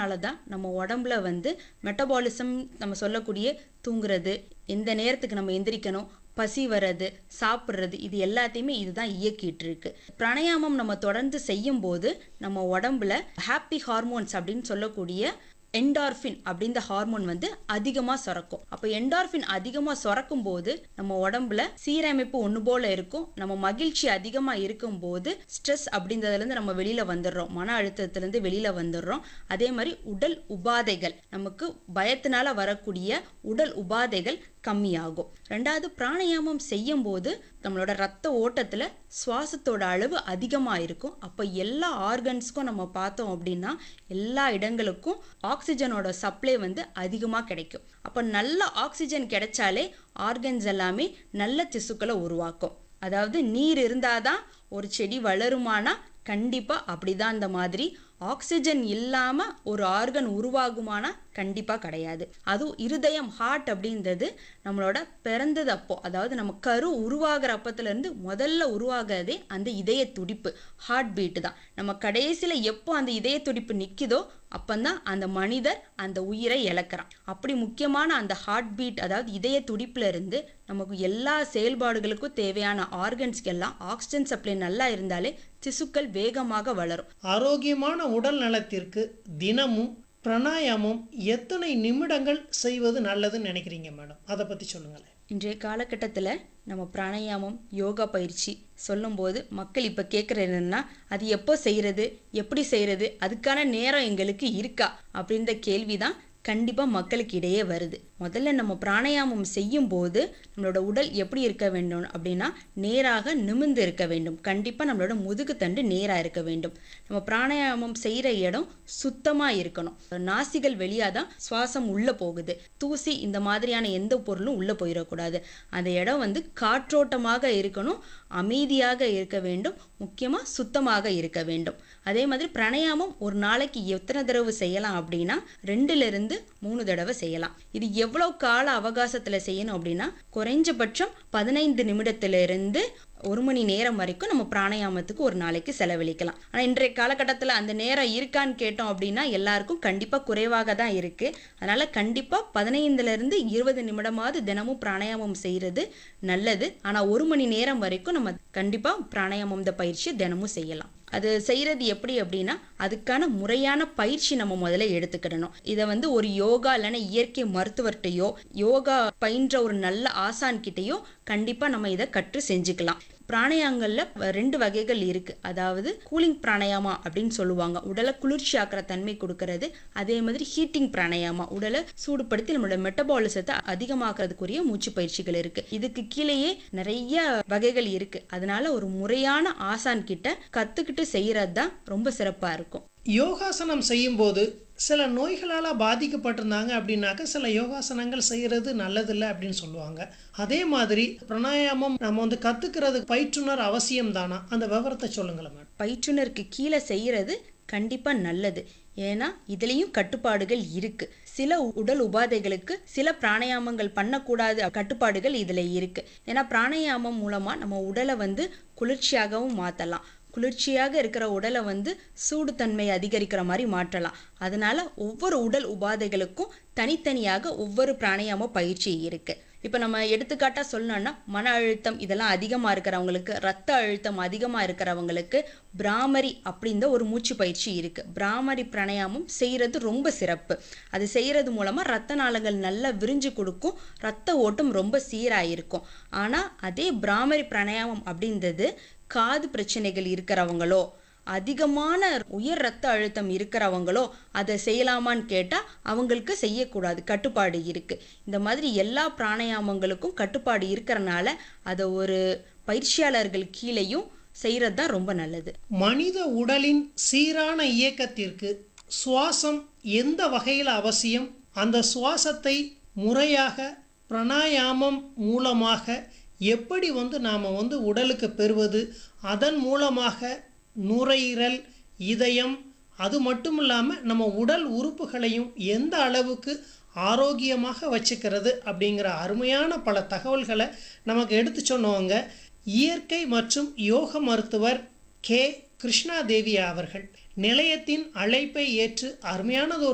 இதனால தான் நம்ம உடம்புல வந்து மெட்டபாலிசம் நம்ம சொல்லக்கூடிய தூங்குறது எந்த நேரத்துக்கு நம்ம எந்திரிக்கணும் பசி வர்றது சாப்பிட்றது இது எல்லாத்தையுமே இதுதான் இயக்கிட்டு இருக்கு பிராணாயாமம் நம்ம தொடர்ந்து செய்யும் போது நம்ம உடம்புல ஹாப்பி ஹார்மோன்ஸ் அப்படின்னு சொல்லக்கூடிய என்டார்ஃபின் அப்படின்ற ஹார்மோன் வந்து அதிகமாக சுரக்கும் அப்போ என்டார்ஃபின் அதிகமாக சுரக்கும் போது நம்ம உடம்புல சீரமைப்பு ஒன்று போல இருக்கும் நம்ம மகிழ்ச்சி அதிகமாக இருக்கும் போது ஸ்ட்ரெஸ் அப்படின்றதுலேருந்து நம்ம வெளியில் வந்துடுறோம் மன அழுத்தத்துலேருந்து வெளியில் வந்துடுறோம் அதே மாதிரி உடல் உபாதைகள் நமக்கு பயத்தினால வரக்கூடிய உடல் உபாதைகள் கம்மியாகும் ரெண்டாவது பிராணாயாமம் செய்யும் போது நம்மளோட ரத்த ஓட்டத்துல சுவாசத்தோட அளவு அதிகமாக இருக்கும் அப்போ எல்லா ஆர்கன்ஸ்க்கும் நம்ம பார்த்தோம் அப்படின்னா எல்லா இடங்களுக்கும் ஆக்சிஜனோட சப்ளை வந்து அதிகமாக கிடைக்கும் அப்போ நல்ல ஆக்சிஜன் கிடைச்சாலே ஆர்கன்ஸ் எல்லாமே நல்ல திசுக்களை உருவாக்கும் அதாவது நீர் இருந்தாதான் ஒரு செடி வளருமானா கண்டிப்பா அப்படிதான் இந்த மாதிரி ஆக்சிஜன் இல்லாம ஒரு ஆர்கன் உருவாகுமானா கண்டிப்பா கிடையாது அதுவும் இருதயம் ஹார்ட் அப்படின்றது நம்மளோட பிறந்தது அப்போ அதாவது நம்ம கரு உருவாகிற அப்பத்துல இருந்து முதல்ல உருவாகிறதே அந்த இதய துடிப்பு ஹார்ட் பீட் தான் நம்ம கடைசியில எப்போ அந்த இதய துடிப்பு நிக்குதோ அப்பந்தான் அந்த மனிதர் அந்த உயிரை இழக்கிறான் அப்படி முக்கியமான அந்த ஹார்ட் பீட் அதாவது இதய துடிப்புல இருந்து நமக்கு எல்லா செயல்பாடுகளுக்கும் தேவையான ஆர்கன்ஸ்க்கு எல்லாம் ஆக்சிஜன் சப்ளை நல்லா இருந்தாலே திசுக்கள் வேகமாக வளரும் ஆரோக்கியமான உடல் நலத்திற்கு தினமும் பிராணாயாமம் எத்தனை நிமிடங்கள் செய்வது நல்லதுன்னு நினைக்கிறீங்க மேடம் அதை பற்றி சொல்லுங்களேன் இன்றைய காலகட்டத்தில் நம்ம பிராணாயாமம் யோகா பயிற்சி சொல்லும்போது மக்கள் இப்போ கேட்குறது என்னன்னா அது எப்போ செய்கிறது எப்படி செய்கிறது அதுக்கான நேரம் எங்களுக்கு இருக்கா அப்படின்ற கேள்வி தான் கண்டிப்பாக மக்களுக்கு இடையே வருது முதல்ல நம்ம பிராணாயாமம் செய்யும் போது நம்மளோட உடல் எப்படி இருக்க வேண்டும் அப்படின்னா நேராக நிமிர்ந்து இருக்க வேண்டும் கண்டிப்பாக நம்மளோட முதுகு தண்டு நேராக இருக்க வேண்டும் நம்ம பிராணாயாமம் செய்கிற இடம் சுத்தமாக இருக்கணும் நாசிகள் வெளியாக தான் சுவாசம் உள்ளே போகுது தூசி இந்த மாதிரியான எந்த பொருளும் உள்ளே போயிடக்கூடாது அந்த இடம் வந்து காற்றோட்டமாக இருக்கணும் அமைதியாக இருக்க வேண்டும் முக்கியமாக சுத்தமாக இருக்க வேண்டும் அதே மாதிரி பிராணாயாமம் ஒரு நாளைக்கு எத்தனை தடவை செய்யலாம் அப்படின்னா ரெண்டுல இருந்து மூணு தடவை செய்யலாம் இது எவ்வளவு கால அவகாசத்துல செய்யணும் அப்படின்னா குறைஞ்சபட்சம் பதினைந்து நிமிடத்துல இருந்து ஒரு மணி நேரம் வரைக்கும் நம்ம பிராணாயாமத்துக்கு ஒரு நாளைக்கு செலவழிக்கலாம் ஆனா இன்றைய காலகட்டத்துல அந்த நேரம் இருக்கான்னு கேட்டோம் அப்படின்னா எல்லாருக்கும் கண்டிப்பா குறைவாக தான் இருக்கு அதனால கண்டிப்பா பதினைந்துல இருந்து இருபது நிமிடமாவது தினமும் பிராணாயாமம் செய்யறது நல்லது ஆனா ஒரு மணி நேரம் வரைக்கும் நம்ம கண்டிப்பா பிராணாயாமம் இந்த பயிற்சி தினமும் செய்யலாம் அது செய்யறது எப்படி அப்படின்னா அதுக்கான முறையான பயிற்சி நம்ம முதல்ல எடுத்துக்கிடணும் இதை வந்து ஒரு யோகா இல்லைன்னா இயற்கை மருத்துவர்கிட்டயோ யோகா பயின்ற ஒரு நல்ல ஆசான் கிட்டயோ கண்டிப்பா நம்ம இதை கற்று செஞ்சுக்கலாம் பிராணாயாமங்கள்ல ரெண்டு வகைகள் இருக்கு அதாவது கூலிங் பிராணாயாமா அப்படின்னு சொல்லுவாங்க உடலை குளிர்ச்சி ஆக்கிற தன்மை கொடுக்கறது அதே மாதிரி ஹீட்டிங் பிராணாயாமா உடலை சூடுபடுத்தி நம்மளோட மெட்டபாலிசத்தை அதிகமாக்குறதுக்குரிய மூச்சு பயிற்சிகள் இருக்கு இதுக்கு கீழேயே நிறைய வகைகள் இருக்கு அதனால ஒரு முறையான ஆசான் கிட்ட கத்துக்கிட்டு செய்யறது தான் ரொம்ப சிறப்பா இருக்கும் யோகாசனம் செய்யும்போது சில நோய்களால் பாதிக்கப்பட்டிருந்தாங்க அப்படின்னாக்க சில யோகாசனங்கள் செய்கிறது நல்லதில்லை அப்படின்னு சொல்லுவாங்க அதே மாதிரி பிராணாயாமம் நம்ம வந்து கற்றுக்கிறது பயிற்றுனர் அவசியம் தானா அந்த விவரத்தை சொல்லுங்களேன் மேடம் பயிற்றுனருக்கு கீழே செய்யறது கண்டிப்பா நல்லது ஏன்னா இதுலயும் கட்டுப்பாடுகள் இருக்கு சில உடல் உபாதைகளுக்கு சில பிராணாயாமங்கள் பண்ணக்கூடாது கட்டுப்பாடுகள் இதுல இருக்கு ஏன்னா பிராணாயாமம் மூலமா நம்ம உடலை வந்து குளிர்ச்சியாகவும் மாத்தலாம் குளிர்ச்சியாக இருக்கிற உடலை வந்து சூடுத்தன்மை அதிகரிக்கிற மாதிரி மாற்றலாம் அதனால ஒவ்வொரு உடல் உபாதைகளுக்கும் தனித்தனியாக ஒவ்வொரு பிராணாயாம பயிற்சி இருக்கு இப்போ நம்ம எடுத்துக்காட்டா சொல்லணும்னா மன அழுத்தம் இதெல்லாம் அதிகமாக இருக்கிறவங்களுக்கு ரத்த அழுத்தம் அதிகமாக இருக்கிறவங்களுக்கு பிராமரி அப்படின்ற ஒரு மூச்சு பயிற்சி இருக்கு பிராமரி பிராணாயாமம் செய்யறது ரொம்ப சிறப்பு அது செய்யறது மூலமா ரத்த நாளங்கள் நல்லா விரிஞ்சு கொடுக்கும் ரத்த ஓட்டம் ரொம்ப சீராயிருக்கும் ஆனா அதே பிராமரி பிராணாயாமம் அப்படின்றது காது பிரச்சனைகள் இருக்கிறவங்களோ அதிகமான உயர் ரத்த அழுத்தம் இருக்கிறவங்களோ அதை செய்யலாமான்னு கேட்டா அவங்களுக்கு செய்யக்கூடாது கட்டுப்பாடு இருக்கு இந்த மாதிரி எல்லா பிராணாயாமங்களுக்கும் கட்டுப்பாடு இருக்கிறனால அதை ஒரு பயிற்சியாளர்கள் கீழேயும் செய்யறது தான் ரொம்ப நல்லது மனித உடலின் சீரான இயக்கத்திற்கு சுவாசம் எந்த வகையில் அவசியம் அந்த சுவாசத்தை முறையாக பிராணாயாமம் மூலமாக எப்படி வந்து நாம் வந்து உடலுக்கு பெறுவது அதன் மூலமாக நுரையீரல் இதயம் அது மட்டும் இல்லாமல் நம்ம உடல் உறுப்புகளையும் எந்த அளவுக்கு ஆரோக்கியமாக வச்சுக்கிறது அப்படிங்கிற அருமையான பல தகவல்களை நமக்கு எடுத்து சொன்னவங்க இயற்கை மற்றும் யோக மருத்துவர் கே கிருஷ்ணாதேவி அவர்கள் நிலையத்தின் அழைப்பை ஏற்று அருமையானது ஒரு